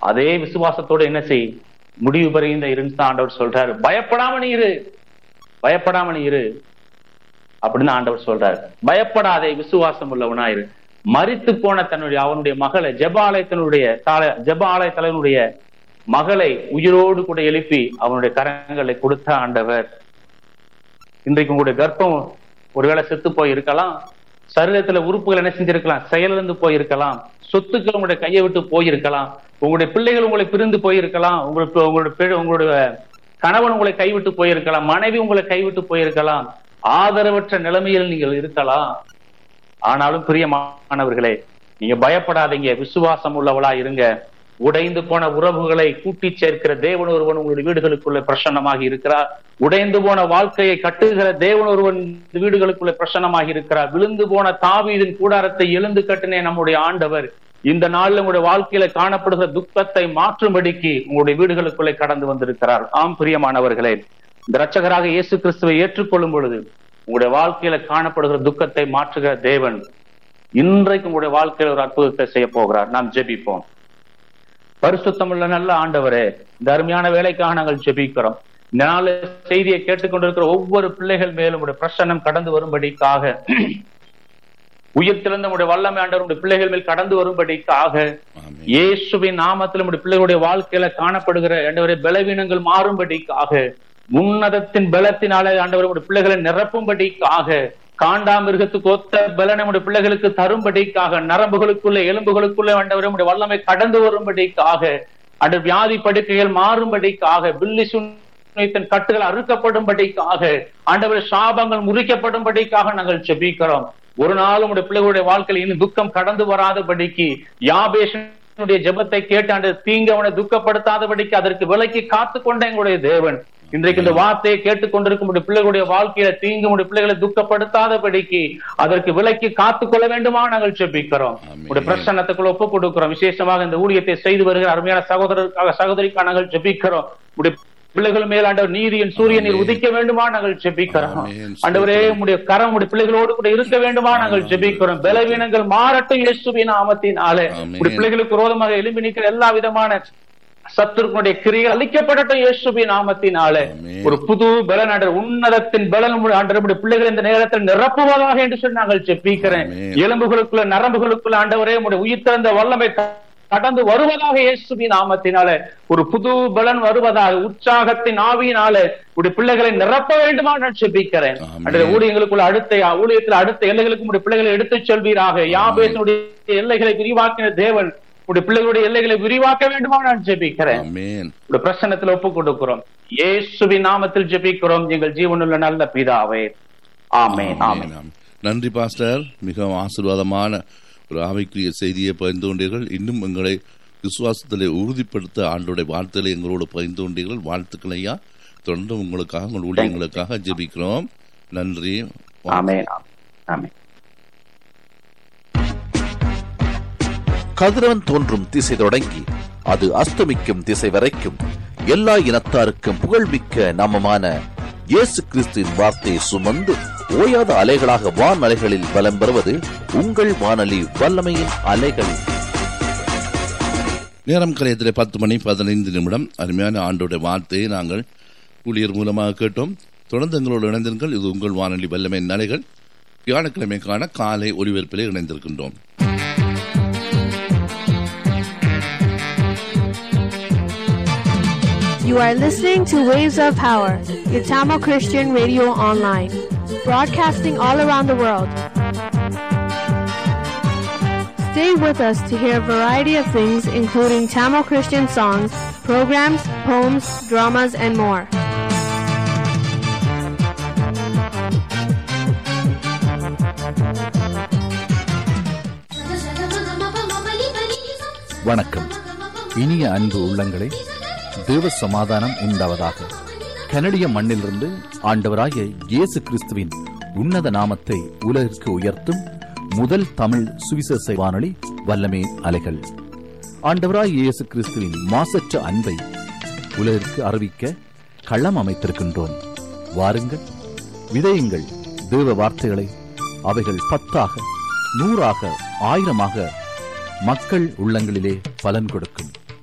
அதே விசுவாசத்தோட என்ன செய் முடிவு பெறுகின்ற இருந்து ஆண்டவர் சொல்றாரு பயப்படாம நீ இரு பயப்படாம நீ இரு அப்படின்னு ஆண்டவர் சொல்றாரு பயப்படாதே விசுவாசம் உள்ளவனா இரு மரித்து போன தன்னுடைய அவனுடைய மகளை ஜெப ஆலயத்தினுடைய தால- ஜெப ஆலய தலைவனுடைய மகளை உயிரோடு கூட எழுப்பி அவனுடைய கரங்களை கொடுத்த ஆண்டவர் இன்றைக்கு உங்களுடைய கர்ப்பம் ஒருவேளை செத்து போய் இருக்கலாம் சரீரத்துல உறுப்புகள் என்ன செஞ்சிருக்கலாம் செயலிழந்து போயிருக்கலாம் சொத்துக்கள் உங்களுடைய கையை விட்டு போயிருக்கலாம் உங்களுடைய பிள்ளைகள் உங்களை பிரிந்து போயிருக்கலாம் உங்களுக்கு உங்களுடைய பிள்ளை- உங்களுடைய கணவன் உங்களை கைவிட்டு போயிருக்கலாம் மனைவி உங்களை கைவிட்டு போயிருக்கலாம் ஆதரவற்ற நிலைமையில் நீங்கள் இருக்கலாம் ஆனாலும் பிரியமானவர்களே நீங்க பயப்படாதீங்க விசுவாசம் உள்ளவளா இருங்க உடைந்து போன உறவுகளை கூட்டி சேர்க்கிற தேவன் ஒருவன் உங்களுடைய வீடுகளுக்குள்ள பிரசன்னமாக இருக்கிறார் உடைந்து போன வாழ்க்கையை கட்டுகிற தேவன் ஒருவன் இந்த வீடுகளுக்குள்ள பிரசன்னமாக இருக்கிறார் விழுந்து போன தாவீதின் கூடாரத்தை எழுந்து கட்டினே நம்முடைய ஆண்டவர் இந்த நாள்ல உங்களுடைய வாழ்க்கையில காணப்படுகிற துக்கத்தை மாற்றும்படிக்கு உங்களுடைய வீடுகளுக்குள்ளே கடந்து வந்திருக்கிறார் ஆம் பிரியமானவர்களே இந்த இரட்சகராக இயேசு கிறிஸ்துவை ஏற்றுக்கொள்ளும் பொழுது உங்களுடைய வாழ்க்கையில காணப்படுகிற துக்கத்தை மாற்றுகிற தேவன் இன்றைக்கு உங்களுடைய வாழ்க்கையில ஒரு அற்புதத்தை செய்ய போகிறார் நாம் ஜெபிப்போம் பரிசுத்தமுள்ள நல்ல ஆண்டவரே இந்த அருமையான வேலைக்காக நாங்கள் ஜெபிக்கிறோம் இந்த நாள் செய்தியை கேட்டுக்கொண்டிருக்கிற ஒவ்வொரு பிள்ளைகள் மேலும் உடைய பிரசன்னம் கடந்து வரும்படிக்காக உயிர் திறந்த உடைய வல்லமை ஆண்டவர் உடைய பிள்ளைகள் மேல் கடந்து வரும்படிக்காக ஆமென். இயேசுவின் நாமத்தில் நம்முடைய பிள்ளைகளுடைய வாழ்க்கையில காணப்படுகிற ஆண்டவரே பலவீனங்கள் மாறும்படிக்காக உன்னதத்தின் பலத்தினாலே ஆண்டவர் நம்முடைய பிள்ளைகளை நிரப்பும்படிக்காக காண்டாமிருகத்துக்கு ஒத்த பலனை நம்முடைய பிள்ளைகளுக்கு தரும்படிக்காக நரம்புகளுக்குள்ள எலும்புகளுக்குள்ள ஆண்டவர் நம்முடைய வல்லமை கடந்து வரும்படிக்காக அந்த வியாதி படுக்கைகள் மாறும்படிக்காக பில்லி சுனித்தின் கட்டுகள் அறுக்கப்படும்படிக்காக ஆண்டவர் சாபங்கள் முறிக்கப்படும்படிக்காக நாங்கள் ஜெபிக்கிறோம் ஒரு நாள் உடைய பிள்ளைகளுடைய வாழ்க்கையில் இன்னும் துக்கம் கடந்து வராதபடிக்கு யாபேஷனுடைய ஜெபத்தை கேட்டு அந்த தீங்கு அவனை துக்கப்படுத்தாதபடிக்கு அதற்கு விலக்கி காத்து கொண்ட எங்களுடைய தேவன் இன்றைக்கு இந்த வார்த்தையை கேட்டுக்கொண்டிருக்கும் உடைய பிள்ளைகளுடைய வாழ்க்கையில தீங்கு உடைய பிள்ளைகளை துக்கப்படுத்தாதபடிக்கு அதற்கு விலக்கி காத்துக் கொள்ள வேண்டுமா நாங்கள் ஜெபிக்கிறோம் ஆமென். உடைய பிரசன்னத்துக்குள்ள ஒப்பு கொடுக்கிறோம் விசேஷமாக இந்த ஊழியத்தை செய்து வருகிற அருமையான சகோதரருக்காக சகோதரிக்காக நாங்கள் ஜெபிக்கிறோம் உடைய பிள்ளைகள் மேல் ஆண்டவர் நீதியின் சூரியனில் ஆமென். உதிக்க வேண்டுமா நாங்கள் ஜெபிக்கிறோம் ஆமென். ஆண்டவரே உடைய கரம் உடைய பிள்ளைகளோடு கூட இருக்க வேண்டுமா நாங்கள் ஜெபிக்கிறோம் பலவீனங்கள் மாறட்டும் இயேசுவின் நாமத்தினாலே ஆமென். உடைய பிள்ளைகளுக்கு விரோதமாக எழும்பி நிற்கிற எல்லா விதமான சத்துருக்களுடைய கிரிகள் அழிக்கப்படட்டும் இயேசுவின் நாமத்தினாலே ஆமென். ஒரு புது பலன் ஆண்டவர் உன்னதத்தின் பலன் உடைய ஆண்டவர் உடைய பிள்ளைகள் இந்த நேரத்தில் நிரப்புவதாக என்று சொல்லி நாங்கள் ஜெபிக்கிறேன் ஆமென். எலும்புகளுக்குள்ள நரம்புகளுக்குள்ள ஆண்டவரே உடைய உயிர் திறந்த வல்லமை கடந்து வருவதாக இயேசுவின் நாமத்தினாலே ஒரு புது பலன் வருவதாக உற்சாகத்தின் ஆவியினாலே உடைய பிள்ளைகளை நிரப்ப வேண்டுமா நான் ஜெபிக்கிறேன் ஆமென். அன்றைய ஊழியங்களுக்குள்ள அடுத்த ஊழியத்தில் அடுத்த எல்லைகளுக்கு உடைய பிள்ளைகளை எடுத்துச் செல்வீராக யாபேசனுடைய எல்லைகளை விரிவாக்கின தேவன் உடைய பிள்ளைகளுடைய எல்லைகளை விரிவாக்க வேண்டுமா நான் ஜெபிக்கிறேன் ஆமென். உடைய பிரசன்னத்தில் ஒப்பு கொடுக்கிறோம் இயேசுவின் நாமத்தில் ஜெபிக்கிறோம் எங்கள் ஜீவனுள்ள நல்ல பிதாவே ஆமென் ஆமென் ஆமென். நன்றி பாஸ்டர் மிகவும் ஆசீர்வாதமான ஒரு ஆவிக்குரிய செய்தியை பகிர்ந்து கொண்டீர்கள் இன்னும் எங்களை விசுவாசத்திலே உறுதிப்படுத்த ஆண்டோடைய வார்த்தைகளை எங்களோடு பகிர்ந்து கொண்டீர்கள் வாழ்த்துக்கள் ஐயா தொடர்ந்து உங்களுக்காக உங்கள் ஊழியங்களுக்காக ஜெபிக்கிறோம் நன்றி ஆமென் ஆமென் கதிரவன் தோன்றும் திசை தொடங்கி அது அஸ்தமிக்கும் திசை வரைக்கும் எல்லா இனத்தாருக்கும் புகழ்மிக்க நாமமான இயேசு கிறிஸ்துவின் வார்த்தையை சுமந்து ஓயாத அலைகளாக வான் அலைகளில் பலம் பெறுவது உங்கள் வானொலி வல்லமையின் அலைகள் நேரம் கலையத்திலே பத்து மணி பதினைந்து நிமிடம் அருமையான ஆண்டோட வார்த்தையை நாங்கள் ஊழியர் மூலமாக கேட்டோம் தொடர்ந்து எங்களோடு இணைந்திருங்கள் இது உங்கள் வானொலி வல்லமை நிலைகள் வியாழக்கிழமைக்கான காலை ஒளிபரப்பிலே இணைந்திருக்கின்றோம் You are listening to Waves of Power, your Tamil Christian radio online, broadcasting all around the world. Stay with us to hear a variety of things, including Tamil Christian songs, programs, poems, dramas, and more. வணக்கம் இனிய அன்பு உள்ளங்களே தேவ சமாதானம் உண்டாவதாக கனடிய மண்ணிலிருந்து ஆண்டவராகிய இயேசு கிறிஸ்துவின் உன்னத நாமத்தை உலகிற்கு உயர்த்தும் முதல் தமிழ் சுவிசேஷ வானொலி வல்லமே அலைகள் ஆண்டவராகிய இயேசு கிறிஸ்துவின் மாசற்ற அன்பை உலகிற்கு அறிவிக்க களம் அமைத்திருக்கின்றோம் வாருங்கள் விதையுங்கள் தேவ வார்த்தைகளை அவைகள் பத்தாக நூறாக ஆயிரமாக மக்கள் உள்ளங்களிலே பலன் கொடுக்கும்